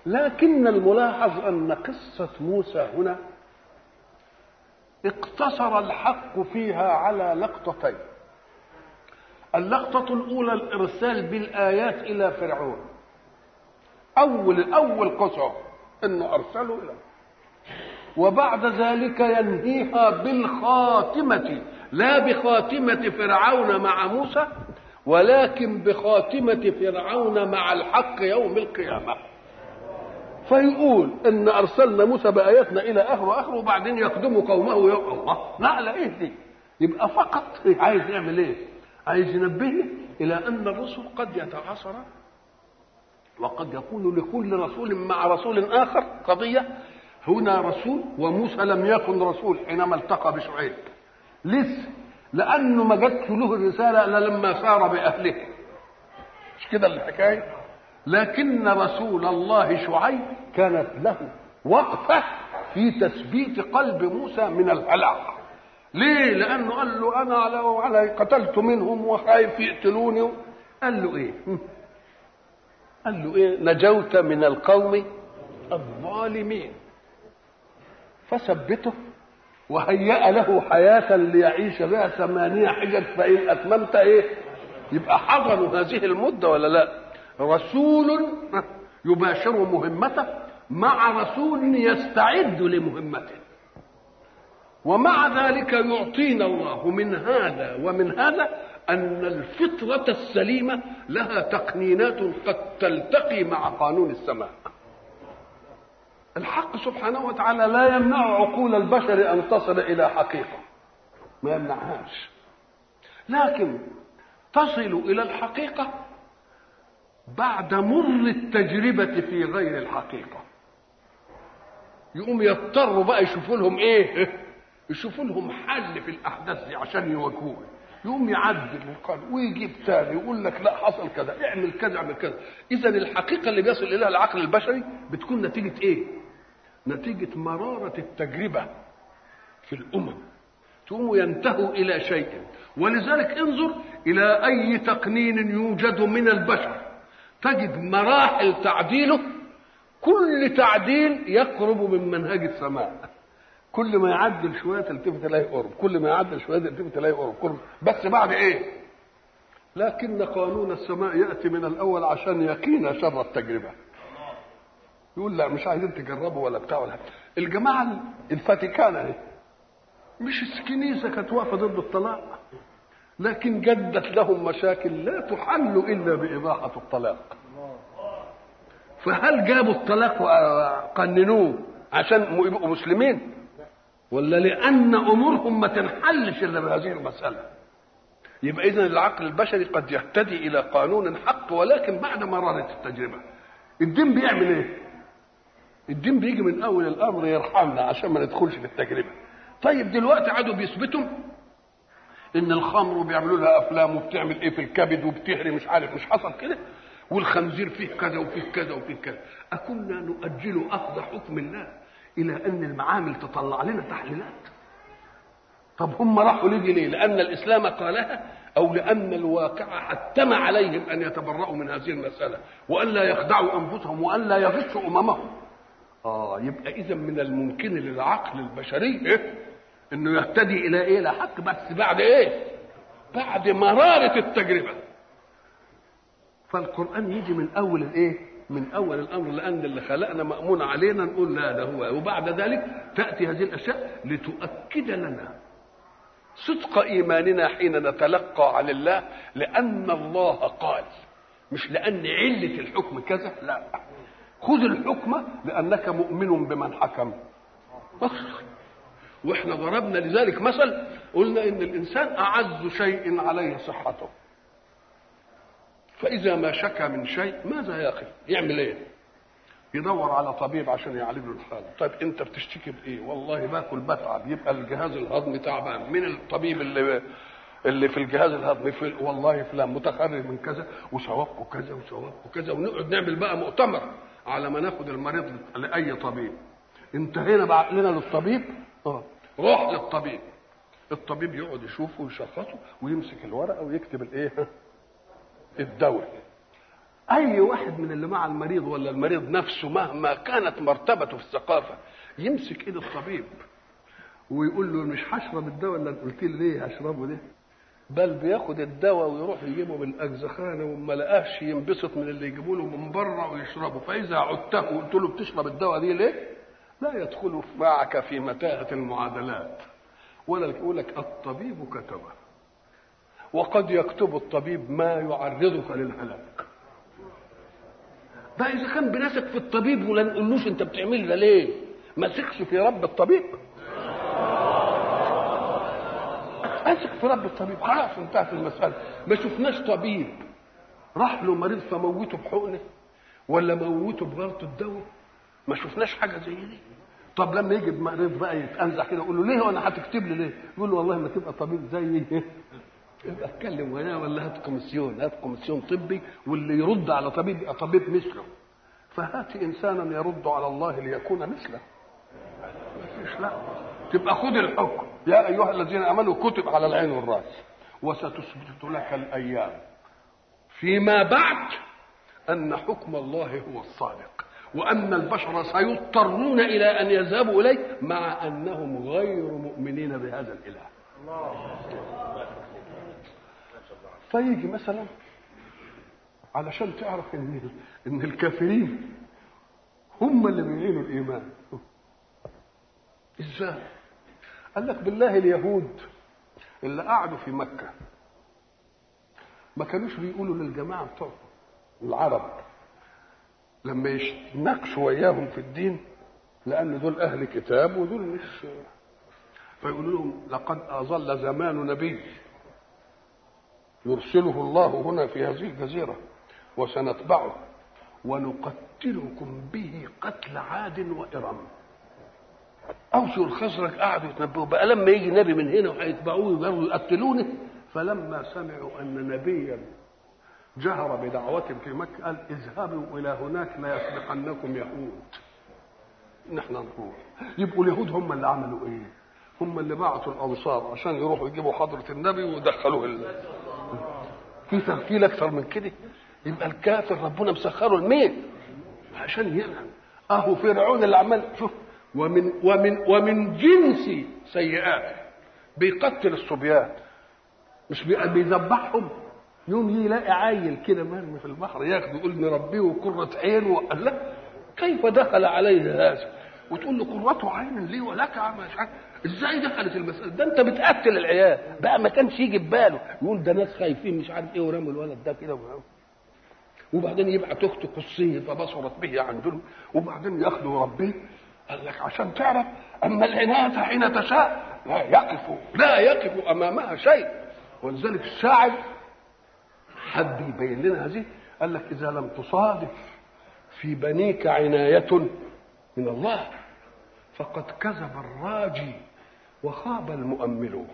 لكن الملاحظ ان قصه موسى هنا اقتصر الحق فيها على لقطتين اللقطه الاولى الارسال بالايات الى فرعون اول اول قصه انه ارسله الى وبعد ذلك ينهيها بالخاتمه لا بخاتمه فرعون مع موسى ولكن بخاتمه فرعون مع الحق يوم القيامه فيقول ان ارسلنا موسى باياتنا الى اخره اخره وبعدين يقدم قومه يوم الله لا ايه دي يبقى فقط عايز يعمل ايه عايز ينبهني الى ان الرسل قد يتعاصر وقد يكون لكل رسول مع رسول اخر قضيه هنا رسول وموسى لم يكن رسول حينما التقى بشعيب لسه لانه ما جاتش له الرساله الا لما سار باهله مش كده الحكايه لكن رسول الله شعيب كانت له وقفه في تثبيت قلب موسى من الهلع ليه لانه قال له انا على وعلى قتلت منهم وخايف يقتلوني قال له ايه قال له ايه نجوت من القوم الظالمين فثبته وهيأ له حياة ليعيش بها ثمانية حجج فإن أتممت إيه؟ يبقى حضروا هذه المدة ولا لا؟ رسول يباشر مهمته مع رسول يستعد لمهمته ومع ذلك يعطينا الله من هذا ومن هذا أن الفطرة السليمة لها تقنينات قد تلتقي مع قانون السماء الحق سبحانه وتعالى لا يمنع عقول البشر ان تصل الى حقيقه ما يمنعهاش لكن تصل الى الحقيقه بعد مر التجربه في غير الحقيقه يقوم يضطروا بقى يشوفوا لهم ايه يشوفوا لهم حل في الاحداث دي عشان يواجهوه يقوم يعدل القانون ويجيب تاني يقول لك لا حصل كذا اعمل كذا اعمل كذا اذا الحقيقه اللي بيصل اليها العقل البشري بتكون نتيجه ايه نتيجة مرارة التجربة في الأمم ثم ينتهوا إلى شيء ولذلك انظر إلى أي تقنين يوجد من البشر تجد مراحل تعديله كل تعديل يقرب من منهج السماء كل ما يعدل شوية تلتفت تلاقي قرب كل ما يعدل شوية تلتفت تلاقي قرب كل بس بعد إيه لكن قانون السماء يأتي من الأول عشان يقينا شر التجربة يقول لا مش عايزين تجربوا ولا بتاع ولا الجماعه الفاتيكان اهي مش الكنيسه كانت واقفه ضد الطلاق لكن جدت لهم مشاكل لا تحل الا باباحه الطلاق فهل جابوا الطلاق وقننوه عشان يبقوا مسلمين ولا لان امورهم ما تنحلش الا بهذه المساله يبقى اذا العقل البشري قد يهتدي الى قانون حق ولكن بعد مراره التجربه الدين بيعمل ايه الدين بيجي من اول الامر يرحمنا عشان ما ندخلش في التجربه طيب دلوقتي عادوا بيثبتوا ان الخمر وبيعملوا لها افلام وبتعمل ايه في الكبد وبتهري مش عارف مش حصل كده والخنزير فيه كذا وفيه كذا وفيه كذا اكنا نؤجل اخذ حكم الله الى ان المعامل تطلع لنا تحليلات طب هم راحوا ليه ليه لان الاسلام قالها او لان الواقع حتم عليهم ان يتبرأوا من هذه المساله وان لا يخدعوا انفسهم وان لا يغشوا اممهم اه يبقى اذا من الممكن للعقل البشري إيه؟ انه يهتدي الى ايه لحق بس بعد ايه بعد مرارة التجربة فالقرآن يجي من أول الإيه؟ من أول الأمر لأن اللي خلقنا مأمون علينا نقول لا ده هو وبعد ذلك تأتي هذه الأشياء لتؤكد لنا صدق إيماننا حين نتلقى عن الله لأن الله قال مش لأن علة الحكم كذا لا خذ الحكم لأنك مؤمن بمن حكم واحنا ضربنا لذلك مثل قلنا ان الانسان اعز شيء عليه صحته فاذا ما شكى من شيء ماذا يا اخي يعمل ايه يدور على طبيب عشان يعالج له الحاله طيب انت بتشتكي بايه والله باكل بتعب يبقى الجهاز الهضمي تعبان من الطبيب اللي اللي في الجهاز الهضمي في والله فلان متخرج من كذا وثوابه كذا وثوابه كذا ونقعد نعمل بقى مؤتمر على ما ناخد المريض لاي طبيب انتهينا بعقلنا للطبيب اه روح للطبيب الطبيب يقعد يشوفه ويشخصه ويمسك الورقه ويكتب الايه الدواء اي واحد من اللي مع المريض ولا المريض نفسه مهما كانت مرتبته في الثقافه يمسك ايد الطبيب ويقول له مش هشرب الدواء اللي قلت لي ليه هشربه ده بل بياخد الدواء ويروح يجيبه من الاجزخانه وما لقاش ينبسط من اللي يجيبوا له من بره ويشربه فاذا عدته وقلت له بتشرب الدواء دي ليه؟ لا يدخل معك في متاهه المعادلات ولا يقول لك الطبيب كتبه وقد يكتب الطبيب ما يعرضك للهلاك بقى اذا كان بنثق في الطبيب ولا نقولوش انت بتعمل ده ليه ما ثقش في رب الطبيب اثق في رب الطبيب خلاص انتهت المساله ما شفناش طبيب راح له مريض فموته بحقنه ولا موته بغلط الدواء ما شفناش حاجه زي دي طب لما يجي مريض بقى يتنزع كده يقول له ليه وانا هتكتب لي ليه؟ يقول له والله ما تبقى طبيب زيي يبقى اتكلم وياه ولا هات كوميسيون هات كوميسيون طبي واللي يرد على طبيب يبقى طبيب مثله فهات انسانا يرد على الله ليكون مثله ما فيش لا تبقى خد الحكم يا ايها الذين امنوا كتب على العين والراس وستثبت لك الايام فيما بعد ان حكم الله هو الصادق وان البشر سيضطرون الى ان يذهبوا اليه مع انهم غير مؤمنين بهذا الاله فيجي مثلا علشان تعرف ان ان الكافرين هم اللي بيعينوا الايمان ازاي قال لك بالله اليهود اللي قعدوا في مكه ما كانوش بيقولوا للجماعه بتوع العرب لما يتناقشوا وياهم في الدين لان دول اهل كتاب ودول مش فيقولوا لهم لقد اظل زمان نبي يرسله الله هنا في هذه الجزيره وسنتبعه ونقتلكم به قتل عاد وإرم أوس والخزرج قعدوا يتنبؤوا بقى لما يجي نبي من هنا وهيتبعوه ويقدروا يقتلونه فلما سمعوا أن نبيا جهر بدعوة في مكة قال اذهبوا إلى هناك لا يسبقنكم يهود نحن نروح يبقوا اليهود هم اللي عملوا ايه هم اللي بعتوا الانصار عشان يروحوا يجيبوا حضره النبي ويدخلوه ال... في تغفيل اكثر من كده يبقى الكافر ربنا مسخره لمين عشان يلعن اهو فرعون اللي عمال شوف ومن ومن ومن جنس سيئاته بيقتل الصبيان مش بيذبحهم يوم يلاقي عيل كده مرمي في البحر ياخده يقول نربيه قرة عين وقال لا كيف دخل عليه هذا وتقول له قرة عين لي ولك مش عارف ازاي دخلت المسألة ده انت بتقتل العيال بقى ما كانش يجي في باله يقول ده ناس خايفين مش عارف ايه ورموا الولد ده كده وبعدين يبعت اخته قصيه فبصرت به عن دول وبعدين ياخده ربيه قال لك عشان تعرف اما العناية حين تشاء لا يقف لا يقف امامها شيء ولذلك الشاعر حب يبين لنا هذه قال لك اذا لم تصادف في بنيك عناية من الله فقد كذب الراجي وخاب المؤمل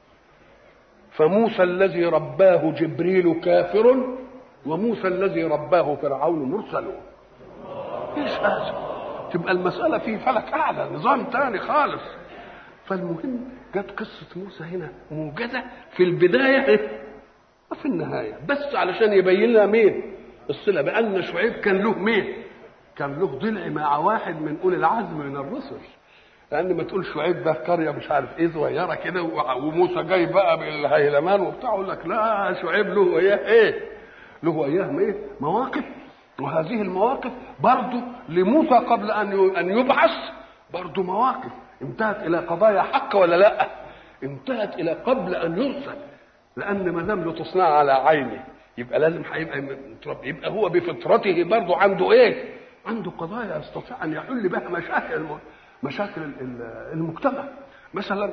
فموسى الذي رباه جبريل كافر وموسى الذي رباه فرعون مرسل ايش هذا تبقى المسألة في فلك أعلى نظام تاني خالص فالمهم جت قصة موسى هنا موجزة في البداية وفي النهاية بس علشان يبين لنا مين الصلة بأن شعيب كان له مين كان له ضلع مع واحد من أولي العزم من الرسل لأن ما تقول شعيب ده قرية مش عارف إيه صغيرة كده وموسى جاي بقى بالهيلمان وبتاع يقول لك لا شعيب له وياه إيه له وياه إيه مواقف وهذه المواقف برضه لموسى قبل ان ان يبعث برضه مواقف انتهت الى قضايا حق ولا لا؟ انتهت الى قبل ان يرسل لان ما دام تصنع على عينه يبقى لازم هيبقى يبقى هو بفطرته برضه عنده ايه؟ عنده قضايا يستطيع ان يحل بها مشاكل مشاكل المجتمع مثلا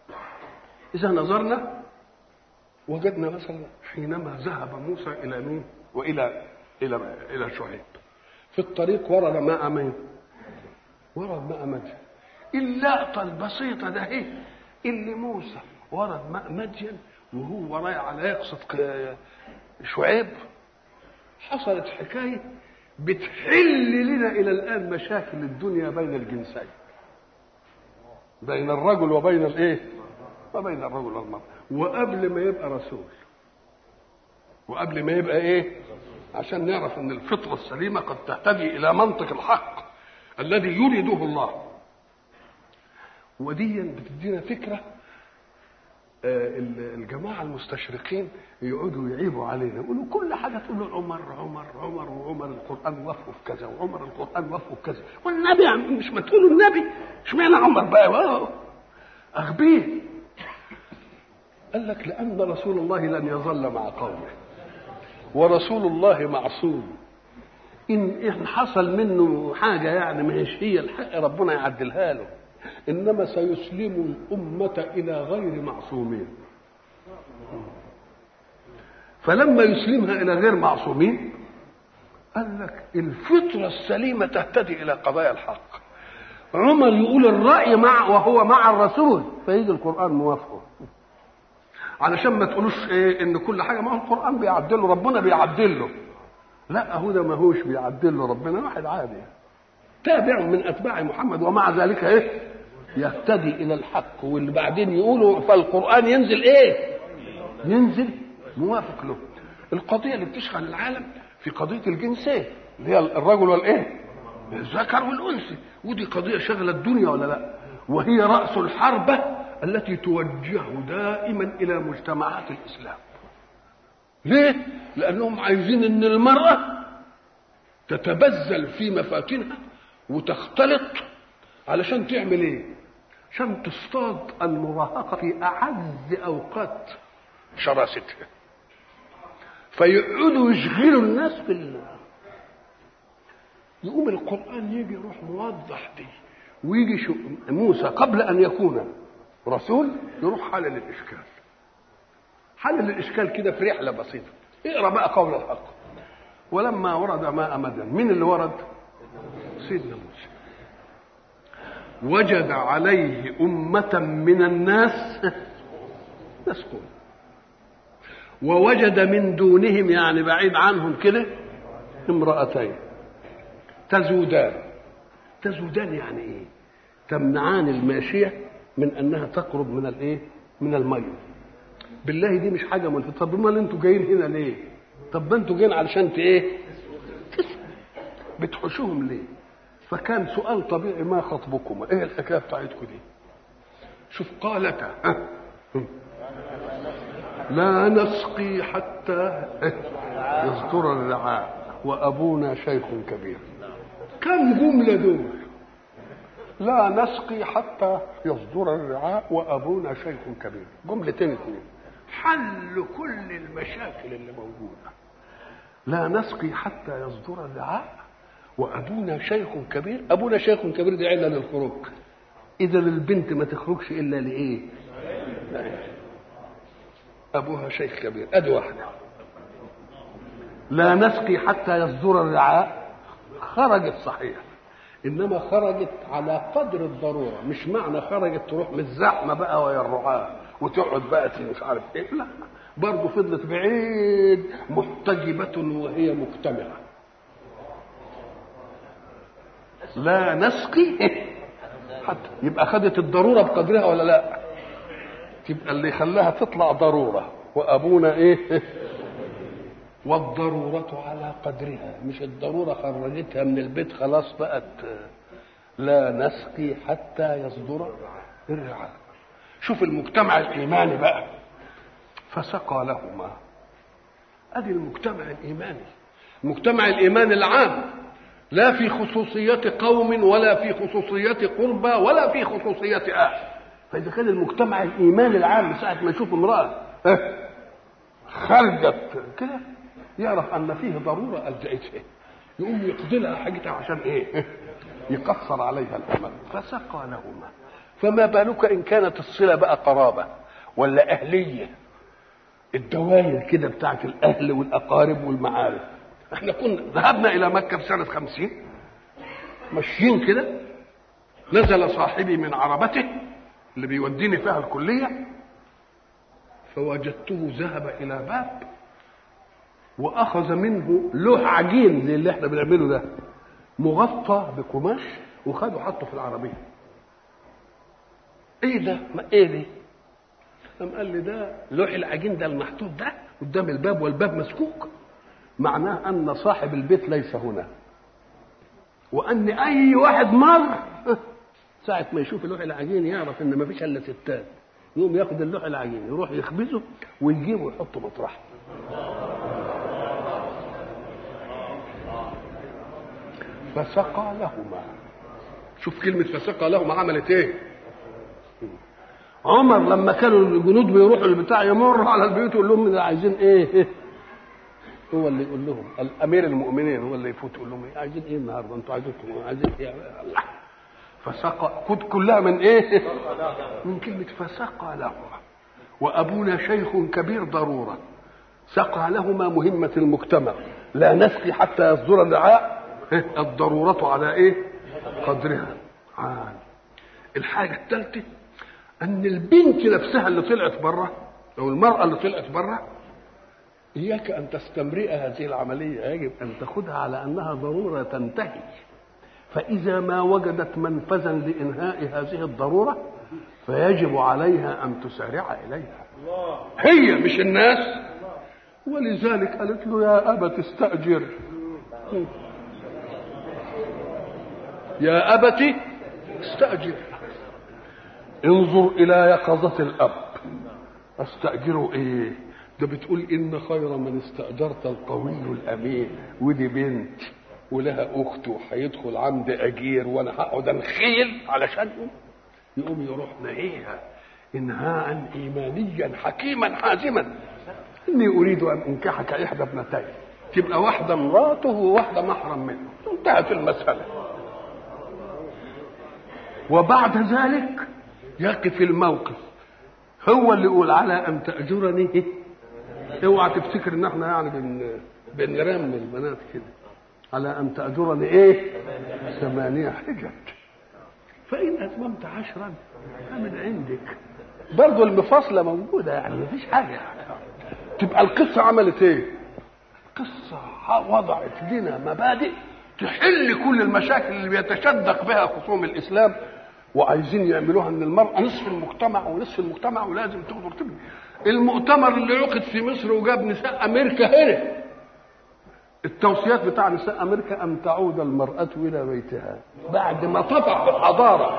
اذا نظرنا وجدنا مثلا حينما ذهب موسى الى مين؟ والى الى الى شعيب في الطريق ورد ماء مين ورد ماء مدين اللقطة البسيطة ده ايه اللي موسى ورد ماء مدين وهو رايح على يقصد شعيب حصلت حكاية بتحل لنا إلى الآن مشاكل الدنيا بين الجنسين بين الرجل وبين الايه وبين الرجل والمرأة وقبل ما يبقى رسول وقبل ما يبقى ايه عشان نعرف ان الفطره السليمه قد تهتدي الى منطق الحق الذي يريده الله ودي بتدينا فكره الجماعه المستشرقين يقعدوا يعيبوا علينا يقولوا كل حاجه تقول له عمر عمر عمر وعمر القران وافقه في كذا وعمر القران وافقه في كذا والنبي مش ما تقولوا النبي اشمعنى عمر بقى اغبيه قال لك لان رسول الله لن يظل مع قومه ورسول الله معصوم ان ان حصل منه حاجه يعني مش هي الحق ربنا يعدلها له انما سيسلم الامه الى غير معصومين فلما يسلمها الى غير معصومين قال لك الفطره السليمه تهتدي الى قضايا الحق عمر يقول الراي مع وهو مع الرسول فيجي القران موافقه علشان ما تقولوش ايه ان كل حاجه ما هو القران بيعدله ربنا بيعدله لا هو ده ما هوش بيعدله ربنا واحد عادي تابع من اتباع محمد ومع ذلك ايه يهتدي الى الحق واللي بعدين يقولوا فالقران ينزل ايه ينزل موافق له القضيه اللي بتشغل العالم في قضيه الجنسين اللي هي الرجل والايه الذكر والانثى ودي قضيه شغله الدنيا ولا لا وهي راس الحربه التي توجه دائما الى مجتمعات الاسلام ليه لانهم عايزين ان المراه تتبذل في مفاتنها وتختلط علشان تعمل ايه عشان تصطاد المراهقه في اعز اوقات شراستها فيقعدوا يشغلوا الناس بال يقوم القران يجي يروح موضح دي ويجي شو موسى قبل ان يكون رسول يروح حلل الاشكال حلل الاشكال كده في رحله بسيطه اقرا بقى قول الحق ولما ورد ماء مدين مين اللي ورد سيدنا موسى وجد عليه أمة من الناس يسقون ووجد من دونهم يعني بعيد عنهم كده امرأتين تزودان تزودان يعني ايه تمنعان الماشية من انها تقرب من الايه من المية بالله دي مش حاجة ملفتة طب امال انتوا جايين هنا ليه طب ما انتوا جايين علشان ايه بتحشوهم ليه فكان سؤال طبيعي ما خطبكما ايه الحكايه بتاعتكم دي شوف قالتا لا نسقي حتى يصدر الرعاء وابونا شيخ كبير كم جمله دول لا نسقي حتى يصدر الرعاء وابونا شيخ كبير جملتين اثنين حل كل المشاكل اللي موجوده لا نسقي حتى يصدر الرعاء وابونا شيخ كبير ابونا شيخ كبير دي عله للخروج اذا البنت ما تخرجش الا لايه ابوها شيخ كبير ادي واحده لا نسقي حتى يصدر الرعاء خرجت صحيح انما خرجت على قدر الضروره مش معنى خرجت تروح من الزحمه بقى ويا الرعاة وتقعد بقى مش عارف ايه لا برضه فضلت بعيد محتجبه وهي مجتمعه لا نسقي حتى يبقى خدت الضروره بقدرها ولا لا تبقى اللي خلاها تطلع ضروره وابونا ايه والضرورة على قدرها مش الضرورة خرجتها من البيت خلاص بقت لا نسقي حتى يصدر الرعاء شوف المجتمع الإيماني بقى فسقى لهما أدي المجتمع الإيماني المجتمع الإيماني العام لا في خصوصية قوم ولا في خصوصية قربى ولا في خصوصية أهل فإذا كان المجتمع الإيماني العام ساعة ما يشوف امرأة خرجت كده يعرف ان فيه ضروره الجئتها يقوم يقضي لها حاجتها عشان ايه يقصر عليها الامل فسقى لهما فما بالك ان كانت الصله بقى قرابه ولا اهليه الدوائر كده بتاعت الاهل والاقارب والمعارف احنا كنا ذهبنا الى مكه في سنه خمسين ماشيين كده نزل صاحبي من عربته اللي بيوديني فيها الكليه فوجدته ذهب الى باب واخذ منه لوح عجين زي اللي احنا بنعمله ده مغطى بقماش وخده حطه في العربيه ايه ده ما ايه دي قام قال لي ده لوح العجين ده المحطوط ده قدام الباب والباب مسكوك معناه ان صاحب البيت ليس هنا وان اي واحد مر ساعة ما يشوف اللوح العجين يعرف ان ما فيش الا ستات يقوم ياخد اللوح العجين يروح يخبزه ويجيبه ويحطه مطرحه فسقى لهما شوف كلمة فسقى لهما عملت ايه عمر لما كانوا الجنود بيروحوا البتاع يمر على البيوت يقول لهم ده عايزين ايه هو اللي يقول لهم الامير المؤمنين هو اللي يفوت يقول لهم ايه عايزين ايه النهارده انتوا عايزين عايزين ايه الله فسقى كنت كلها من ايه من كلمة فسقى لهما وابونا شيخ كبير ضرورة سقى لهما مهمة المجتمع لا نسقي حتى يصدر الرعاء الضرورة على ايه قدرها عال. الحاجة الثالثة ان البنت نفسها اللي طلعت بره او المرأة اللي طلعت بره إياك أن تستمرئ هذه العملية يجب أن تأخذها على أنها ضرورة تنتهي فإذا ما وجدت منفذا لإنهاء هذه الضرورة فيجب عليها أن تسارع إليها هي مش الناس ولذلك قالت له يا أبت استأجر يا أبت استأجر انظر إلى يقظة الأب استأجره إيه ده بتقول إن خير من استأجرت القوي الأمين ودي بنت ولها أخت وهيدخل عند أجير وأنا هقعد أنخيل علشان يقوم يروح نهيها إنهاء إيمانيا حكيما حازما إني أريد أن أنكحك إحدى ابنتين تبقى واحدة مراته وواحدة محرم منه انتهت المسألة وبعد ذلك يقف الموقف هو اللي يقول على ان تاجرني اوعى تفتكر ان احنا يعني بن بنرمي البنات كده على ان تاجرني ايه ثمانيه حجج فان اتممت عشرا فمن عندك برضه المفاصله موجوده يعني مفيش حاجه يعني. تبقى القصه عملت ايه قصه وضعت لنا مبادئ تحل كل المشاكل اللي بيتشدق بها خصوم الاسلام وعايزين يعملوها ان المراه نصف المجتمع ونصف المجتمع ولازم تقدر تبني المؤتمر اللي عقد في مصر وجاب نساء امريكا هنا التوصيات بتاع نساء امريكا ان تعود المراه الى بيتها بعد ما طفح الحضاره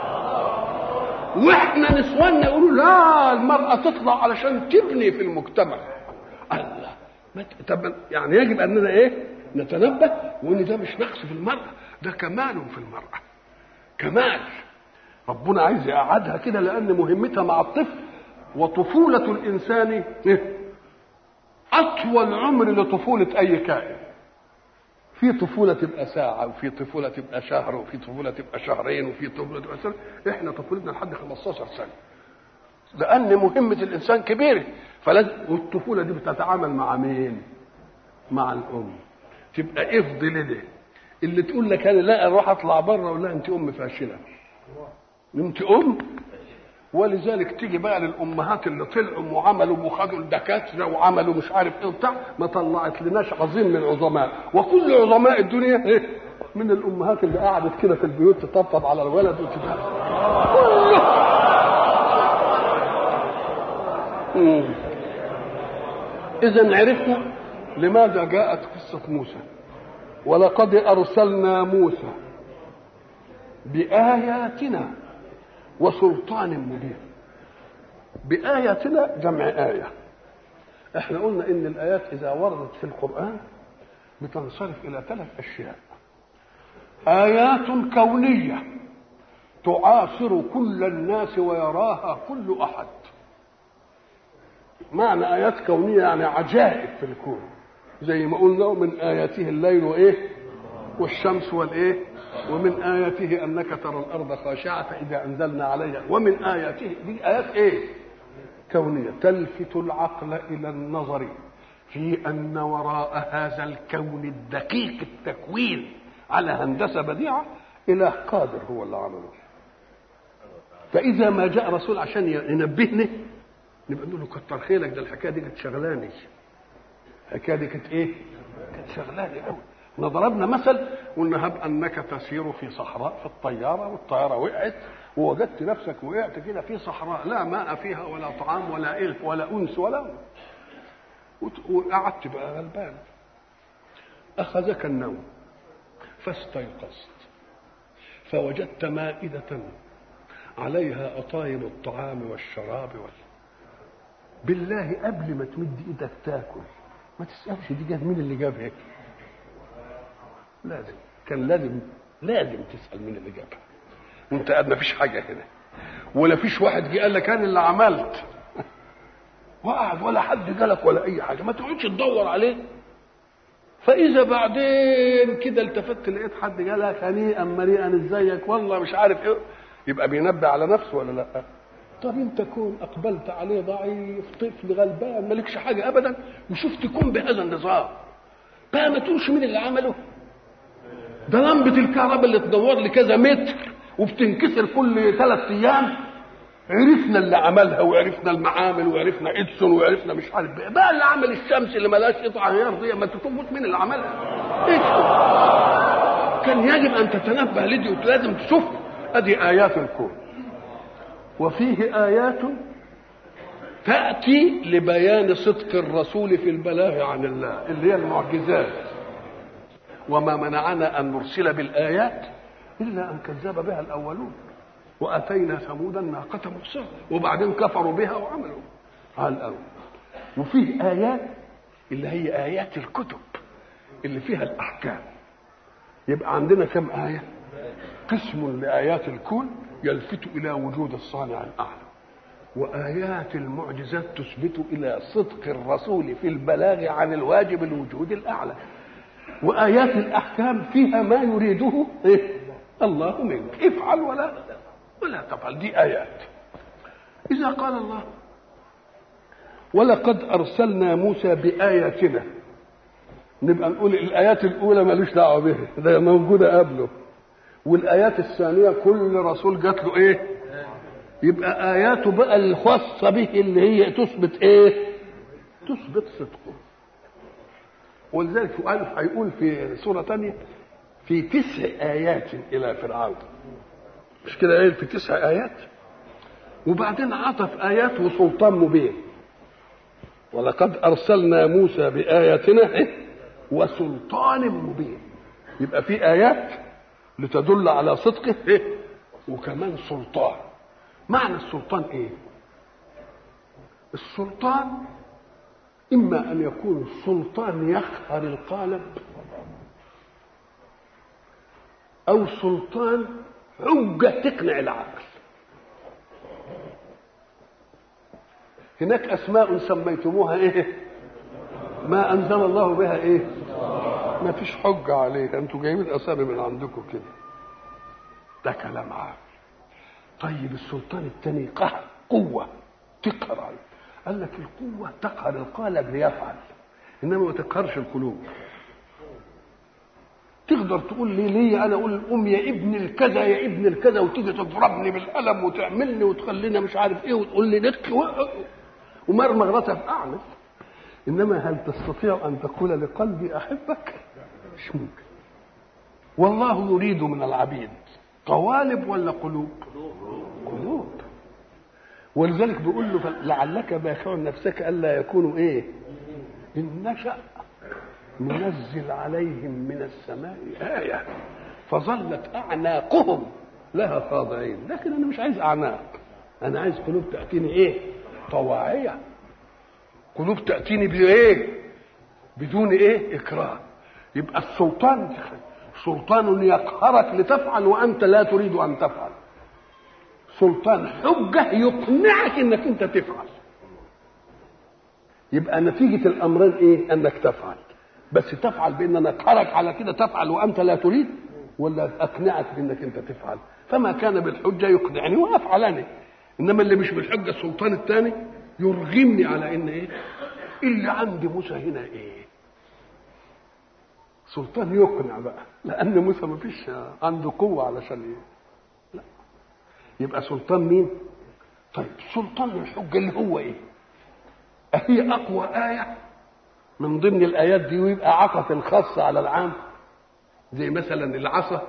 واحنا نسواننا يقولوا لا المراه تطلع علشان تبني في المجتمع الله طب يعني يجب اننا ايه نتنبه وان ده مش نقص في المراه ده كمال في المراه كمال ربنا عايز يقعدها كده لان مهمتها مع الطفل وطفوله الانسان اطول عمر لطفوله اي كائن في طفوله تبقى ساعه وفي طفوله تبقى شهر وفي طفوله تبقى شهرين وفي طفوله تبقى سنه احنا طفولتنا لحد 15 سنه لان مهمه الانسان كبيره فلازم والطفوله دي بتتعامل مع مين مع الام تبقى افضل ده اللي تقول لك انا لا اروح اطلع بره ولا انت ام فاشله انت ام ولذلك تيجي بقى للامهات اللي طلعوا وعملوا وخدوا الدكاتره وعملوا مش عارف ايه وبتاع ما طلعت لناش عظيم من العظماء وكل عظماء الدنيا ايه من الامهات اللي قعدت كده في البيوت تطبطب على الولد وتبقى اذا عرفنا لماذا جاءت قصه موسى ولقد ارسلنا موسى باياتنا وسلطان مبين بآياتنا جمع آية احنا قلنا ان الآيات إذا وردت في القرآن بتنصرف إلى ثلاث أشياء آيات كونية تعاصر كل الناس ويراها كل أحد معنى آيات كونية يعني عجائب في الكون زي ما قلنا من آياته الليل وإيه والشمس والإيه ومن آياته أنك ترى الأرض خاشعة فإذا أنزلنا عليها ومن آياته دي آيات إيه؟ كونية تلفت العقل إلى النظر في أن وراء هذا الكون الدقيق التكوين على هندسة بديعة إله قادر هو اللي عمله فإذا ما جاء رسول عشان ينبهني نبقى نقول له كتر خيرك ده الحكاية دي كانت شغلاني الحكاية دي كانت إيه؟ كانت شغلاني قوي احنا ضربنا مثل قلنا هب انك تسير في صحراء في الطياره والطياره وقعت ووجدت نفسك وقعت كده في صحراء لا ماء فيها ولا طعام ولا الف ولا انس ولا وقعدت بقى غلبان أخذك النوم فاستيقظت فوجدت مائدة عليها أطايب الطعام والشراب وال... بالله قبل ما تمد ايدك تاكل ما تسألش دي جاب مين اللي جابها لازم كان لازم لازم تسأل مين اللي جابها وانت قاعد ما فيش حاجة هنا ولا فيش واحد جه قال لك انا اللي عملت وقعد ولا حد جالك ولا اي حاجه ما تقعدش تدور عليه فاذا بعدين كده التفت لقيت حد قال لك هنيئا مريئا ازيك والله مش عارف ايه يبقى بينبه على نفسه ولا لا طب انت كون اقبلت عليه ضعيف طفل غلبان مالكش حاجه ابدا وشفت كون بهذا النظام بقى ما تقولش مين اللي عمله ده لمبه الكهرباء اللي تدور لي كذا متر وبتنكسر كل ثلاث ايام عرفنا اللي عملها وعرفنا المعامل وعرفنا ادسون وعرفنا مش عارف بقى, بقى اللي عمل الشمس اللي ملاش قطع غيار دي ما تفوت مين اللي عملها ادسون كان يجب ان تتنبه لدي ولازم تشوف ادي ايات الكون وفيه ايات تاتي لبيان صدق الرسول في البلاغ عن الله اللي هي المعجزات وما منعنا ان نرسل بالايات الا ان كذب بها الاولون واتينا ثمود الناقه مبصره وبعدين كفروا بها وعملوا على الاول وفيه ايات اللي هي ايات الكتب اللي فيها الاحكام يبقى عندنا كم ايه قسم لايات الكون يلفت الى وجود الصانع الاعلى وايات المعجزات تثبت الى صدق الرسول في البلاغ عن الواجب الوجود الاعلى وايات الاحكام فيها ما يريده إيه؟ الله منك افعل ولا ولا تفعل دي ايات اذا قال الله ولقد ارسلنا موسى باياتنا نبقى نقول الايات الاولى ملوش دعوه بها ده موجوده قبله والايات الثانيه كل رسول جات له ايه يبقى اياته بقى الخاصه به اللي هي تثبت ايه تثبت صدقه ولذلك قال هيقول في سوره ثانيه في تسع ايات الى فرعون مش كده قال في تسع ايات وبعدين عطف ايات وسلطان مبين ولقد ارسلنا موسى باياتنا وسلطان مبين يبقى في ايات لتدل على صدقه وكمان سلطان معنى السلطان ايه السلطان اما ان يكون السلطان يقهر القالب او سلطان حجه تقنع العقل هناك اسماء سميتموها ايه ما انزل الله بها ايه ما فيش حجه عليها انتوا جايبين اسامي من عندكم كده ده كلام عام طيب السلطان الثاني قهر قوه تقهر عليه قال لك القوه تقهر القالب ليفعل انما ما تقهرش القلوب تقدر تقول لي ليه انا اقول الام يا ابن الكذا يا ابن الكذا وتيجي تضربني بالقلم وتعملني وتخليني مش عارف ايه وتقول لي نك ومرمغ راسك اعمل انما هل تستطيع ان تقول لقلبي احبك مش ممكن والله يريد من العبيد قوالب ولا قلوب قلوب ولذلك بيقول له لعلك باخع نفسك الا يكونوا ايه ان نشا ننزل عليهم من السماء آية فظلت أعناقهم لها خاضعين لكن أنا مش عايز أعناق أنا عايز قلوب تأتيني إيه طواعية قلوب تأتيني بإيه بدون إيه إكراه يبقى السلطان سلطان يقهرك لتفعل وأنت لا تريد أن تفعل سلطان حجة يقنعك إنك أنت تفعل يبقى نتيجة الأمرين إيه أنك تفعل بس تفعل بان انا اقهرك على كده تفعل وانت لا تريد ولا اقنعك بانك انت تفعل فما كان بالحجه يقنعني وافعل انا انما اللي مش بالحجه السلطان الثاني يرغمني على ان ايه اللي عند موسى هنا ايه سلطان يقنع بقى لان موسى ما فيش عنده قوه علشان ايه لا يبقى سلطان مين طيب سلطان الحجه اللي هو ايه هي اقوى ايه من ضمن الايات دي ويبقى عطف الخاص على العام زي مثلا العصا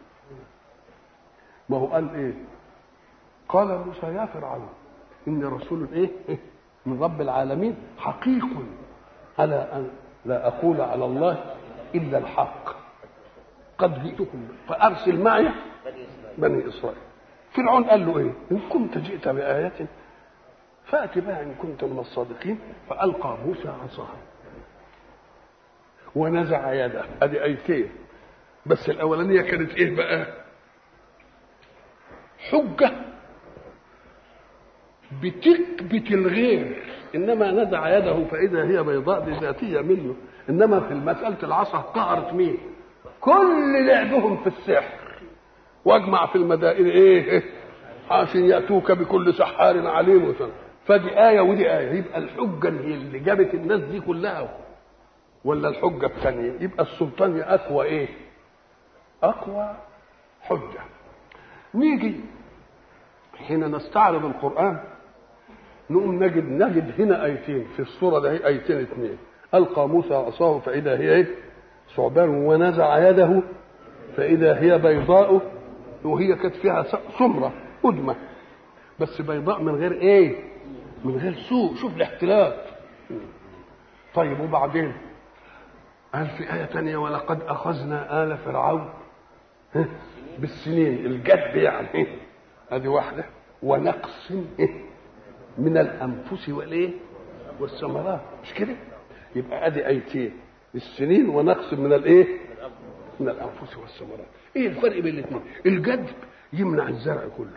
ما هو قال ايه قال موسى يا فرعون اني رسول ايه من رب العالمين حقيق على ان لا اقول على الله الا الحق قد جئتكم فارسل معي بني اسرائيل فرعون قال له ايه ان كنت جئت بايه فات بها ان كنت من الصادقين فالقى موسى عصاه ونزع يده ادي ايتين بس الاولانيه كانت ايه بقى حجه بتكبت الغير انما نزع يده فاذا هي بيضاء دي ذاتيه منه انما في مساله العصا قهرت مين كل لعبهم في السحر واجمع في المدائن ايه عشان ياتوك بكل سحار عليم وسلم فدي آية ودي آية يبقى الحجة هي اللي جابت الناس دي كلها ولا الحجة الثانية يبقى السلطان أقوى إيه؟ أقوى حجة نيجي حين نستعرض القرآن نقوم نجد نجد هنا آيتين في السورة ده آيتين اثنين ألقى موسى عصاه فإذا هي إيه؟ ثعبان ونزع يده فإذا هي بيضاء وهي كانت فيها سمرة أدمة بس بيضاء من غير إيه؟ من غير سوء شوف الاختلاف طيب وبعدين قال في آية تانية ولقد أخذنا آل فرعون بالسنين الجد يعني هذه واحدة ونقص من الأنفس والإيه والثمرات مش كده يبقى أدي آيتين السنين ونقص من الإيه من الأنفس والثمرات إيه الفرق بين الاثنين الجد يمنع الزرع كله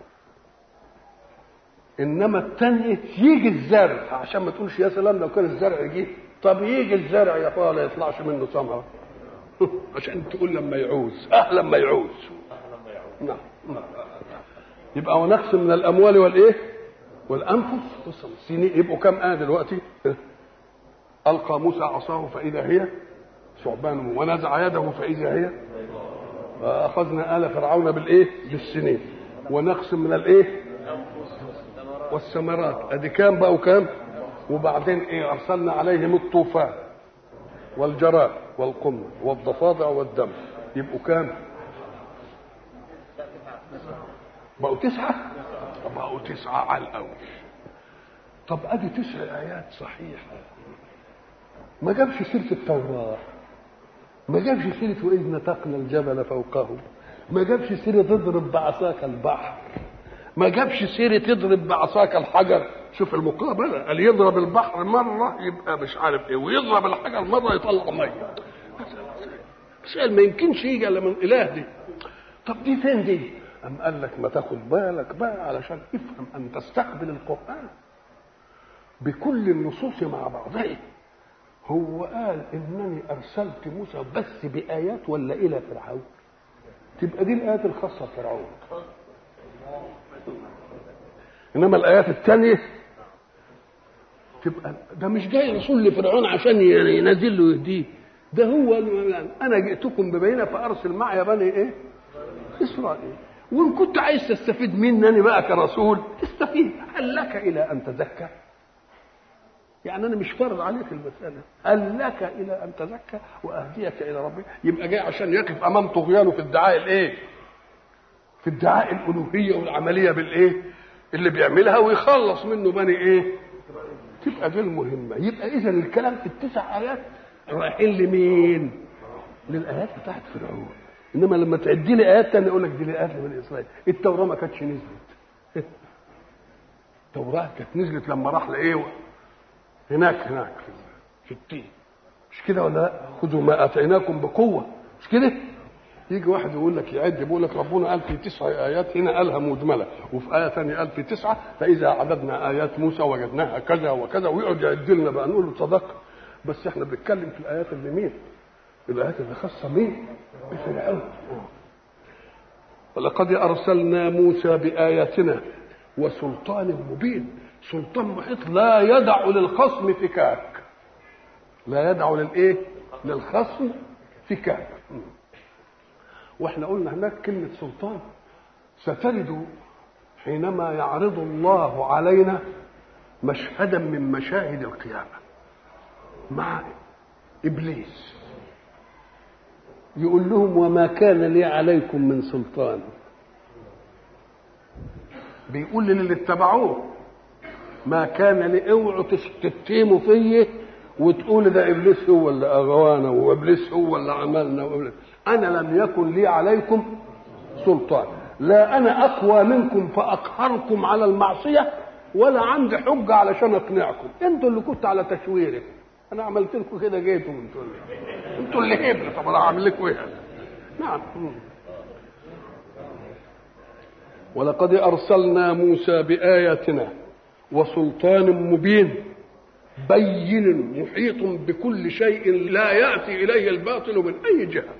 انما الثانيه يجي الزرع عشان ما تقولش يا سلام لو كان الزرع جه طب يجي الزرع يا اخويا لا يطلعش منه ثمره عشان تقول لما يعوز اه لما يعوز نعم يبقى ونقص من الاموال والايه والانفس سنين يبقوا كم ايه دلوقتي القى موسى عصاه فاذا هي ثعبان ونزع يده فاذا هي اخذنا ال فرعون بالايه بالسنين ونقص من الايه والثمرات ادي كام بقى وكام وبعدين ايه ارسلنا عليهم الطوفان والجراد والقمل والضفادع والدم يبقوا كام بقوا تسعة بقوا تسعة على الأول طب أدي تسع آيات صحيحة ما جابش سيرة التوراة ما جابش سيرة وإذ نتقنا الجبل فوقه ما جابش سيرة تضرب بعصاك البحر ما جابش سيرة تضرب بعصاك الحجر شوف المقابلة قال يضرب البحر مرة يبقى مش عارف ايه ويضرب الحجر مرة يطلع مية مسائل ما يمكنش يجي الا من اله دي طب دي فين دي؟ أم قال لك ما تاخد بالك بقى علشان افهم أن تستقبل القرآن بكل النصوص مع بعضها هو قال إنني أرسلت موسى بس بآيات ولا إلى فرعون تبقى دي الآيات الخاصة بفرعون إنما الآيات الثانية تبقى ده مش جاي رسول لفرعون عشان ينزل له يهديه ده هو انا جئتكم ببينه فارسل معي بني ايه؟ اسرائيل وان كنت عايز تستفيد مني بقى كرسول استفيد هل لك الى ان تزكى؟ يعني انا مش فرض عليك المساله هل لك الى ان تزكى واهديك الى ربك يبقى جاي عشان يقف امام طغيانه في ادعاء الايه؟ في ادعاء الالوهيه والعمليه بالايه؟ اللي بيعملها ويخلص منه بني ايه؟ تبقى دي المهمه يبقى اذا الكلام في التسع ايات رايحين لمين؟ للايات بتاعت فرعون انما لما تعدي لي ايات تانية يقول لك دي الايات لبني اسرائيل التوراه ما كانتش نزلت التوراه كانت نزلت لما راح لايه هناك هناك في التين مش كده ولا لا خذوا ما اتيناكم بقوه مش كده يجي واحد يقول لك يعد بيقول لك ربنا قال في تسع ايات هنا قالها مجمله وفي ايه ثانيه قال في تسعه فاذا عددنا ايات موسى وجدناها كذا وكذا ويقعد يعد لنا بقى نقول له صدق بس احنا بنتكلم في الايات اللي مين؟ الايات اللي خاصه مين؟ بفرعون ولقد ارسلنا موسى باياتنا وسلطان مبين سلطان محيط لا يدع للخصم فكاك لا يدع للايه؟ للخصم فكاك واحنا قلنا هناك كلمه سلطان ستجد حينما يعرض الله علينا مشهدا من مشاهد القيامه مع ابليس يقول لهم وما كان لي عليكم من سلطان بيقول للي اتبعوه ما كان لي اوعوا تتهموا فيا وتقول ده ابليس هو اللي اغوانا وابليس هو اللي عملنا وإبليس. انا لم يكن لي عليكم سلطان لا انا اقوى منكم فاقهركم على المعصيه ولا عندي حجه علشان اقنعكم انتوا اللي كنت على تشويرك انا عملت لكم كده جيتوا انتوا اللي انتوا اللي هبل طب انا اعمل لكم ايه نعم ولقد ارسلنا موسى باياتنا وسلطان مبين بين محيط بكل شيء لا ياتي اليه الباطل من اي جهه